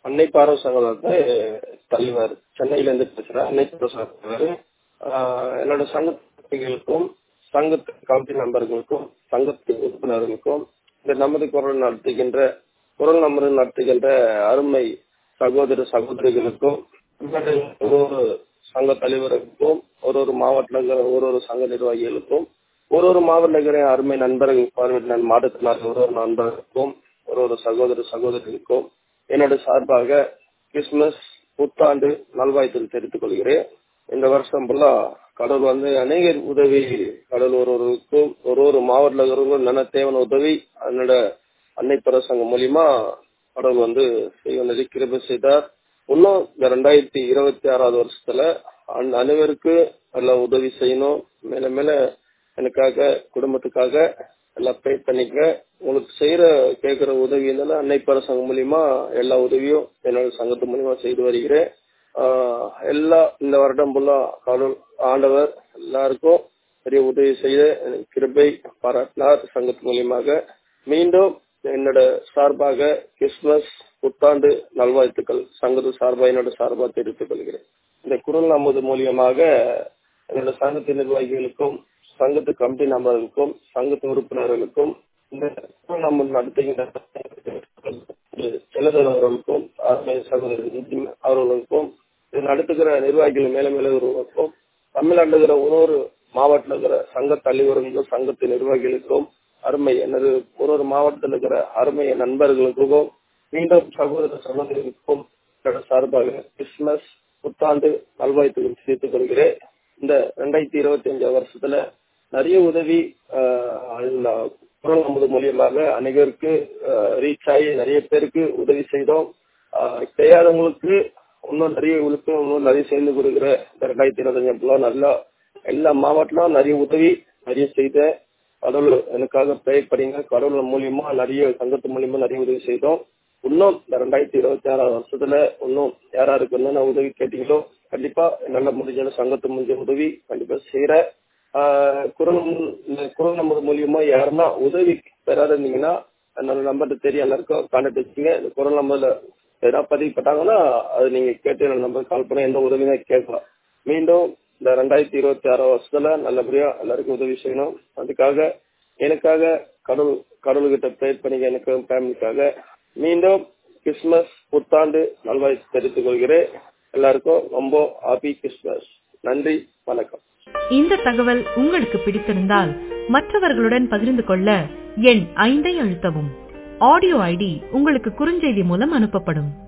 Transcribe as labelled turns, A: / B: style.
A: அன்னை பாரோ சங்கத்தோட தலைவர் சென்னையில இருந்து பேசுறேன் அன்னை பாரோ சங்க தலைவர் ஆஹ் என்னோட சங்கத்தினர்களுக்கும் சங்கத்து கமிட்டி நண்பர்களுக்கும் சங்கத்து உறுப்பினர்களுக்கும் இந்த நமது குரல் நடத்துகின்ற குரல் நமது நடத்துகின்ற அருமை சகோதர சகோதரிகளுக்கும் ஒரு ஒரு சங்க தலைவருக்கும் ஒரு ஒரு மாவட்ட ஒரு ஒரு சங்க நிர்வாகிகளுக்கும் ஒரு ஒரு மாவட்ட அருமை நண்பர்கள் பார்வையிட்ட மாவட்டத்தினர் ஒரு ஒரு நண்பர்களுக்கும் ஒரு ஒரு சகோதர சகோதரிகளுக்கும் என்னோட சார்பாக கிறிஸ்துமஸ் புத்தாண்டு நல்வாழ்த்து தெரிவித்துக் கொள்கிறேன் இந்த வருஷம் ஃபுல்லா கடவுள் வந்து அநேக உதவி கடவுள் ஒரு ஒருவருக்கும் ஒரு ஒரு மாவட்டங்களுக்கும் நல்ல தேவையான உதவி அதனோட அன்னை பிரசங்கம் மூலியமா கடவுள் வந்து செய்ய கிருபை செய்தார் இன்னும் இந்த ரெண்டாயிரத்தி இருபத்தி ஆறாவது வருஷத்துல அந்த அனைவருக்கு நல்லா உதவி செய்யணும் மேல மேல எனக்காக குடும்பத்துக்காக எல்லாம் ப்ரே பண்ணிக்க உங்களுக்கு செய்யற கேட்கிற உதவி இருந்தாலும் அன்னை பிரசங்கம் மூலியமா எல்லா உதவியும் என்னோட சங்கத்து மூலியமா செய்து வருகிறேன் ஆஹ் எல்லா இந்த வருடம் ஃபுல்லா கடவுள் ஆண்டவர் எல்லாருக்கும் பெரிய உதவி செய்த எனக்கு கிருபை பாராட்டினார் சங்கத்து மூலியமாக மீண்டும் என்னோட சார்பாக கிறிஸ்துமஸ் புத்தாண்டு நல்வாழ்த்துக்கள் சங்கத்து சார்பாக என்னோட சார்பாக தெரிவித்துக் கொள்கிறேன் இந்த குரல் நமது மூலியமாக என்னோட சங்கத்து நிர்வாகிகளுக்கும் சங்கத்து கமிட்டி நபர்களுக்கும் சங்கத்து உறுப்பினர்களுக்கும் இந்த குரல் நமது நடத்துகின்ற செல்லதர் அவர்களுக்கும் அருமை சகோதரர் அவர்களுக்கும் இது நடத்துகிற நிர்வாகிகள் மேல மேல ஒருவருக்கும் தமிழ்நாட்டுகிற ஒரு ஒரு மாவட்டத்தில் இருக்கிற சங்க தலைவர்களுக்கும் சங்கத்து நிர்வாகிகளுக்கும் அருமை எனது ஒரு ஒரு மாவட்டத்தில் இருக்கிற அருமைய நண்பர்களுக்கும் மீண்டும் சகோதர சகோதரிகளுக்கும் சார்பாக கிறிஸ்துமஸ் புத்தாண்டு நல்வாழ்த்துக்கள் சேர்த்துக் கொள்கிறேன் இந்த ரெண்டாயிரத்தி இருபத்தி அஞ்சாம் வருஷத்துல நிறைய உதவி குரல் நமது மூலியமாக அனைவருக்கு ரீச் ஆகி நிறைய பேருக்கு உதவி செய்தோம் செய்யாதவங்களுக்கு இன்னும் நிறைய உழைப்பு இன்னும் நிறைய சேர்ந்து கொடுக்குற இந்த ரெண்டாயிரத்தி இருபத்தஞ்சு நல்லா எல்லா மாவட்டத்திலும் நிறைய உதவி நிறைய செய்த கடவுள் எனக்காக ப்ரே படிங்க கடவுள் மூலியமா நிறைய சங்கத்து மூலியமா நிறைய உதவி செய்தோம் இன்னும் இந்த ரெண்டாயிரத்தி இருபத்தி ஆறாவது வருஷத்துல இன்னும் யாராருக்கு என்னென்ன உதவி கேட்டீங்களோ கண்டிப்பா நல்ல முடிஞ்ச சங்கத்து முடிஞ்ச உதவி கண்டிப்பா செய்யறேன் குரல் இந்த குரல் நம்பர் மூலியமா யாருன்னா உதவி பெறாத இருந்தீங்கன்னா என்னோட நம்பர் தெரியும் எல்லாருக்கும் கான்டாக்ட் வச்சுங்க இந்த குரல் நம்பர்ல ஏதாவது பதிவு பட்டாங்கன்னா அது நீங்க கேட்டு என்னோட நம்பர் கால் பண்ண எந்த உதவியுமே கேட்கலாம் மீண்டும் இந்த ரெண்டாயிரத்தி இருபத்தி ஆறாம் வருஷத்துல நல்லபடியா எல்லாருக்கும் உதவி செய்யணும் அதுக்காக எனக்காக கடவுள் கடவுள்கிட்ட ப்ரேட் பண்ணிக்க எனக்கு ஃபேமிலிக்காக மீண்டும் கிறிஸ்துமஸ் புத்தாண்டு நல்வாழ்த்து தெரிவித்துக் கொள்கிறேன் எல்லாருக்கும் ரொம்ப ஹாப்பி கிறிஸ்துமஸ் நன்றி வணக்கம்
B: இந்த தகவல் உங்களுக்கு பிடித்திருந்தால் மற்றவர்களுடன் பகிர்ந்து கொள்ள எண் ஐந்தை அழுத்தவும் ஆடியோ ஐடி உங்களுக்கு குறுஞ்செய்தி மூலம் அனுப்பப்படும்